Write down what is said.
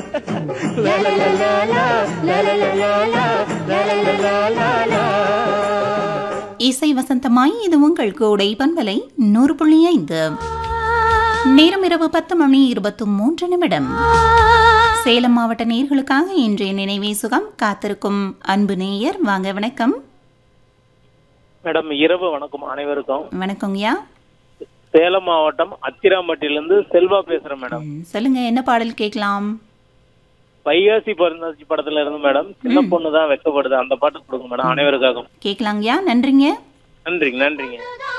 இசை வசந்தமாய் இது உங்கள் கோடை பண்பலை நூறு புள்ளி ஐந்து நேரம் இரவு பத்து மணி இருபத்தி மூன்று நிமிடம் சேலம் மாவட்ட நேர்களுக்காக இன்றைய நினைவே சுகம் காத்திருக்கும் அன்பு நேயர் வாங்க வணக்கம் மேடம் இரவு வணக்கம் அனைவருக்கும் வணக்கங்கய்யா சேலம் மாவட்டம் அத்திராம்பட்டியிலிருந்து செல்வா பேசுறேன் மேடம் ம், சொல்லுங்க என்ன பாடல் கேட்கலாம் வைகாசி பிறந்தாச்சி படத்துல இருந்து மேடம் சின்ன பொண்ணு தான் வெக்கப்படுது அந்த பாட்டு கொடுங்க மேடம் அனைவருக்காகவும் கேட்கலாங்கய்யா நன்றிங்க நன்றிங்க நன்றிங்க